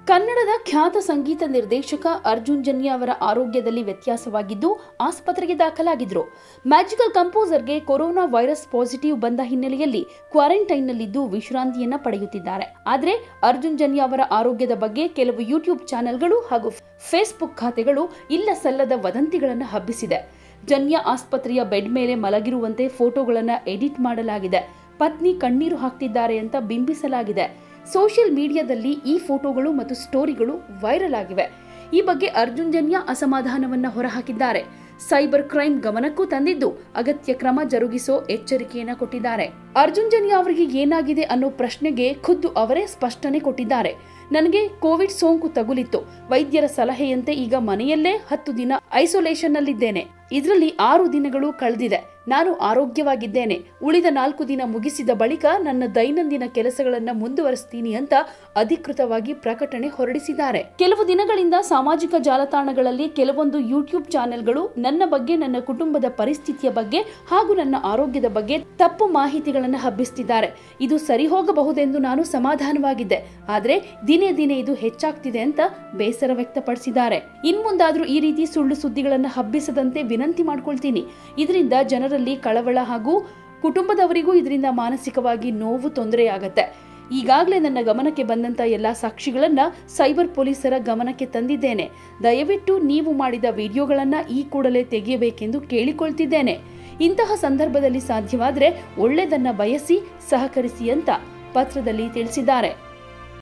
ಕನ್ನಡದ ಖ್ಯಾತ ಸಂಗೀತ ನಿರ್ದೇಶಕ ಅರ್ಜುನ್ ಜನ್ಯ ಅವರ ಆರೋಗ್ಯದಲ್ಲಿ ವ್ಯತ್ಯಾಸವಾಗಿದ್ದು ಆಸ್ಪತ್ರೆಗೆ ದಾಖಲಾಗಿದ್ರು ಮ್ಯಾಜಿಕಲ್ ಕಂಪೋಸರ್ಗೆ ಕೊರೋನಾ ವೈರಸ್ ಪಾಸಿಟಿವ್ ಬಂದ ಹಿನ್ನೆಲೆಯಲ್ಲಿ ಕ್ವಾರಂಟೈನ್ನಲ್ಲಿದ್ದು ವಿಶ್ರಾಂತಿಯನ್ನ ಪಡೆಯುತ್ತಿದ್ದಾರೆ ಆದರೆ ಅರ್ಜುನ್ ಜನ್ಯ ಅವರ ಆರೋಗ್ಯದ ಬಗ್ಗೆ ಕೆಲವು ಯೂಟ್ಯೂಬ್ ಚಾನೆಲ್ಗಳು ಹಾಗೂ ಫೇಸ್ಬುಕ್ ಖಾತೆಗಳು ಇಲ್ಲ ಸಲ್ಲದ ವದಂತಿಗಳನ್ನು ಹಬ್ಬಿಸಿದೆ ಜನ್ಯ ಆಸ್ಪತ್ರೆಯ ಬೆಡ್ ಮೇಲೆ ಮಲಗಿರುವಂತೆ ಫೋಟೋಗಳನ್ನು ಎಡಿಟ್ ಮಾಡಲಾಗಿದೆ ಪತ್ನಿ ಕಣ್ಣೀರು ಹಾಕ್ತಿದ್ದಾರೆ ಅಂತ ಬಿಂಬಿಸಲಾಗಿದೆ ಸೋಷಿಯಲ್ ಮೀಡಿಯಾದಲ್ಲಿ ಈ ಫೋಟೋಗಳು ಮತ್ತು ಸ್ಟೋರಿಗಳು ವೈರಲ್ ಆಗಿವೆ ಈ ಬಗ್ಗೆ ಅರ್ಜುನ್ ಜನ್ಯ ಅಸಮಾಧಾನವನ್ನ ಹೊರಹಾಕಿದ್ದಾರೆ ಸೈಬರ್ ಕ್ರೈಮ್ ಗಮನಕ್ಕೂ ತಂದಿದ್ದು ಅಗತ್ಯ ಕ್ರಮ ಜರುಗಿಸೋ ಎಚ್ಚರಿಕೆಯನ್ನ ಕೊಟ್ಟಿದ್ದಾರೆ ಅರ್ಜುನ್ ಜನ್ಯ ಅವರಿಗೆ ಏನಾಗಿದೆ ಅನ್ನೋ ಪ್ರಶ್ನೆಗೆ ಖುದ್ದು ಅವರೇ ಸ್ಪಷ್ಟನೆ ಕೊಟ್ಟಿದ್ದಾರೆ ನನಗೆ ಕೋವಿಡ್ ಸೋಂಕು ತಗುಲಿತ್ತು ವೈದ್ಯರ ಸಲಹೆಯಂತೆ ಈಗ ಮನೆಯಲ್ಲೇ ಹತ್ತು ದಿನ ಐಸೋಲೇಷನ್ ನಲ್ಲಿದ್ದೇನೆ ಇದರಲ್ಲಿ ಆರು ದಿನಗಳು ಕಳೆದಿದೆ ನಾನು ಆರೋಗ್ಯವಾಗಿದ್ದೇನೆ ಉಳಿದ ನಾಲ್ಕು ದಿನ ಮುಗಿಸಿದ ಬಳಿಕ ನನ್ನ ದೈನಂದಿನ ಕೆಲಸಗಳನ್ನ ಮುಂದುವರಿಸ್ತೀನಿ ಅಂತ ಅಧಿಕೃತವಾಗಿ ಪ್ರಕಟಣೆ ಹೊರಡಿಸಿದ್ದಾರೆ ಕೆಲವು ದಿನಗಳಿಂದ ಸಾಮಾಜಿಕ ಜಾಲತಾಣಗಳಲ್ಲಿ ಕೆಲವೊಂದು ಯೂಟ್ಯೂಬ್ ಚಾನೆಲ್ಗಳು ನನ್ನ ಬಗ್ಗೆ ನನ್ನ ಕುಟುಂಬದ ಪರಿಸ್ಥಿತಿಯ ಬಗ್ಗೆ ಹಾಗೂ ನನ್ನ ಆರೋಗ್ಯದ ಬಗ್ಗೆ ತಪ್ಪು ಮಾಹಿತಿಗಳನ್ನು ಹಬ್ಬಿಸ್ತಿದ್ದಾರೆ ಇದು ಸರಿ ಹೋಗಬಹುದೆಂದು ನಾನು ಸಮಾಧಾನವಾಗಿದ್ದೆ ಆದ್ರೆ ದಿನೇ ದಿನೇ ಇದು ಹೆಚ್ಚಾಗ್ತಿದೆ ಅಂತ ಬೇಸರ ವ್ಯಕ್ತಪಡಿಸಿದ್ದಾರೆ ಇನ್ಮುಂದಾದ್ರೂ ಈ ರೀತಿ ಸುಳ್ಳು ಸುದ್ದಿಗಳನ್ನು ಹಬ್ಬಿಸದಂತೆ ವಿನಂತಿ ಮಾಡ್ಕೊಳ್ತೀನಿ ಇದರಿಂದ ಜನರಲ್ಲಿ ಕಳವಳ ಹಾಗೂ ಕುಟುಂಬದವರಿಗೂ ಇದರಿಂದ ಮಾನಸಿಕವಾಗಿ ನೋವು ತೊಂದರೆಯಾಗತ್ತೆ ಈಗಾಗಲೇ ನನ್ನ ಗಮನಕ್ಕೆ ಬಂದಂತ ಎಲ್ಲ ಸಾಕ್ಷಿಗಳನ್ನ ಸೈಬರ್ ಪೊಲೀಸರ ಗಮನಕ್ಕೆ ತಂದಿದ್ದೇನೆ ದಯವಿಟ್ಟು ನೀವು ಮಾಡಿದ ವಿಡಿಯೋಗಳನ್ನ ಈ ಕೂಡಲೇ ತೆಗೆಯಬೇಕೆಂದು ಕೇಳಿಕೊಳ್ತಿದ್ದೇನೆ ಇಂತಹ ಸಂದರ್ಭದಲ್ಲಿ ಸಾಧ್ಯವಾದರೆ ಒಳ್ಳೆಯದನ್ನ ಬಯಸಿ ಸಹಕರಿಸಿ ಅಂತ ಪತ್ರದಲ್ಲಿ ತಿಳಿಸಿದ್ದಾರೆ